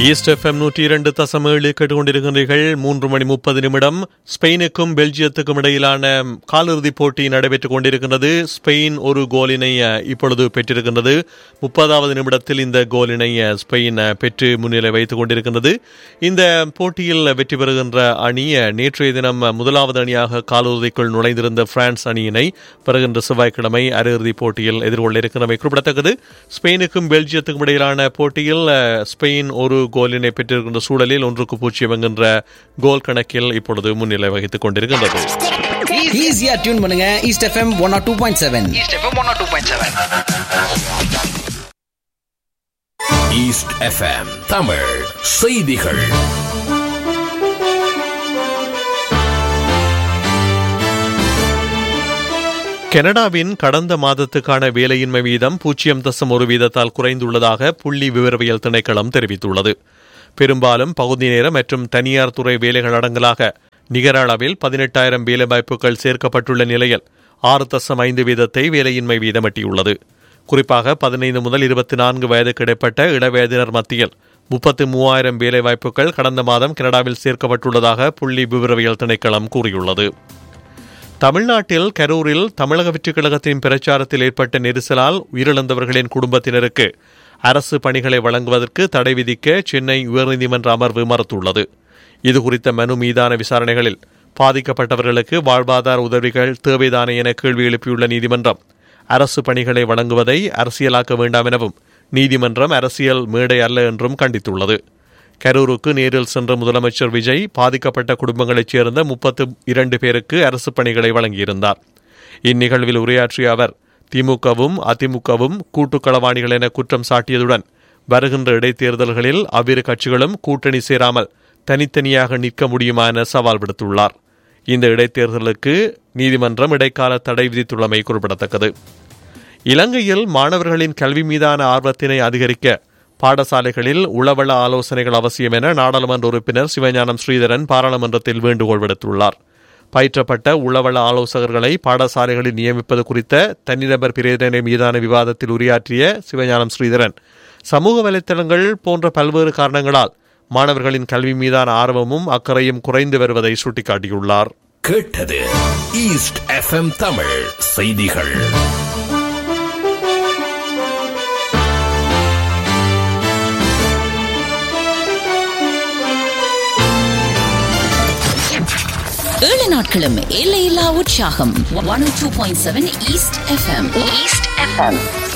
east FM நூற்றி இரண்டு தசம் ஏழு கேட்டுக்கொண்டிருக்கின்றீர்கள் மூன்று மணி முப்பது நிமிடம் ஸ்பெயினுக்கும் பெல்ஜியத்துக்கும் இடையிலான காலிறுதிப் போட்டி நடைபெற்றுக் கொண்டிருக்கின்றது ஸ்பெயின் ஒரு கோலினை அஹ், இப்பொழுது பெற்றிருக்கின்றது முப்பதாவது நிமிடத்தில் இந்த கோலினை அஹ், ஸ்பெயின் அஹ், பெற்று முன்னிலை வைத்துக் கொண்டிருக்கின்றது இந்த போட்டியில் வெற்றி பெறுகின்ற அணி அஹ், நேற்றைய தினம் அஹ், முதலாவது அணியாக காலிறுதிக்குள் நுழைந்திருந்த பிரான்ஸ் அணியினை வருகின்ற செவ்வாய்க்கிழமை அரையிறுதிப் போட்டியில் எதிர்கொள்ள இருக்கிறமை குறிப்பிடத்தக்கது ஸ்பெயினுக்கும் பெல்ஜியத்துக்கும் இடையிலான போட்டியில் அஹ், ஸ்பெயின் ஒரு கோலினை பெற்றிருக்கின்ற சூழலில் ஒன்றுக்கு பூஜ்ஜியம் என்கின்ற கோல் கணக்கில் இப்பொழுது முன்னிலை வகித்துக் கொண்டிருக்கின்றது ஈஸியா டியூன் பண்ணுங்க East FM one R two point seven East FM one two point seven East FM தமிழ் செய்திகள் கனடாவின் கடந்த மாதத்துக்கான வேலையின்மை வீதம் பூஜ்ஜியம் தசம் ஒரு வீதத்தால் குறைந்துள்ளதாக புள்ளி விவரவியல் திணைக்களம் தெரிவித்துள்ளது பெரும்பாலும் பகுதி நேர மற்றும் தனியார் துறை வேலைகள் அடங்கலாக நிகர அளவில் பதினெட்டாயிரம் வேலைவாய்ப்புகள் சேர்க்கப்பட்டுள்ள நிலையில் ஆறு தசம் ஐந்து வீதத்தை வேலையின்மை வீதம் எட்டியுள்ளது குறிப்பாக பதினைந்து முதல் இருபத்தி நான்கு வயதுக்கு இடைப்பட்ட இளவயதினர் மத்தியில் முப்பத்து மூவாயிரம் வேலைவாய்ப்புகள் கடந்த மாதம் கனடாவில் சேர்க்கப்பட்டுள்ளதாக புள்ளி விவரவியல் திணைக்களம் கூறியுள்ளது தமிழ்நாட்டில் கரூரில் தமிழக வெற்றிக் கழகத்தின் பிரச்சாரத்தில் ஏற்பட்ட நெரிசலால் உயிரிழந்தவர்களின் குடும்பத்தினருக்கு அரசு பணிகளை வழங்குவதற்கு தடை விதிக்க சென்னை உயர்நீதிமன்ற அமர்வு மறுத்துள்ளது இதுகுறித்த மனு மீதான விசாரணைகளில் பாதிக்கப்பட்டவர்களுக்கு வாழ்வாதார உதவிகள் தேவைதானே என கேள்வி எழுப்பியுள்ள நீதிமன்றம் அரசு பணிகளை வழங்குவதை அரசியலாக்க வேண்டாம் எனவும் நீதிமன்றம் அரசியல் மேடை அல்ல என்றும் கண்டித்துள்ளது கரூருக்கு நேரில் சென்ற முதலமைச்சர் விஜய் பாதிக்கப்பட்ட குடும்பங்களைச் சேர்ந்த முப்பத்து இரண்டு பேருக்கு அரசு பணிகளை வழங்கியிருந்தார் இந்நிகழ்வில் உரையாற்றிய அவர் திமுகவும் அதிமுகவும் கூட்டுக்களவாணிகள் என குற்றம் சாட்டியதுடன் வருகின்ற இடைத்தேர்தல்களில் அவ்விரு கட்சிகளும் கூட்டணி சேராமல் தனித்தனியாக நிற்க முடியுமா என சவால் விடுத்துள்ளார் இந்த இடைத்தேர்தலுக்கு நீதிமன்றம் இடைக்கால தடை விதித்துள்ளமை குறிப்பிடத்தக்கது இலங்கையில் மாணவர்களின் கல்வி மீதான ஆர்வத்தினை அதிகரிக்க பாடசாலைகளில் உளவள ஆலோசனைகள் அவசியம் என நாடாளுமன்ற உறுப்பினர் சிவஞானம் ஸ்ரீதரன் பாராளுமன்றத்தில் வேண்டுகோள் விடுத்துள்ளார் பயிற்றப்பட்ட உளவள ஆலோசகர்களை பாடசாலைகளில் நியமிப்பது குறித்த தனிநபர் பிரேரணை மீதான விவாதத்தில் உரையாற்றிய சிவஞானம் ஸ்ரீதரன் சமூக வலைத்தளங்கள் போன்ற பல்வேறு காரணங்களால் மாணவர்களின் கல்வி மீதான ஆர்வமும் அக்கறையும் குறைந்து வருவதை சுட்டிக்காட்டியுள்ளார் கேட்டது ஈஸ்ட் எஃப்எம் தமிழ் செய்திகள் ஏழு நாட்களும் எல்லையில்லா உற்சாகம் one two point seven East FM East FM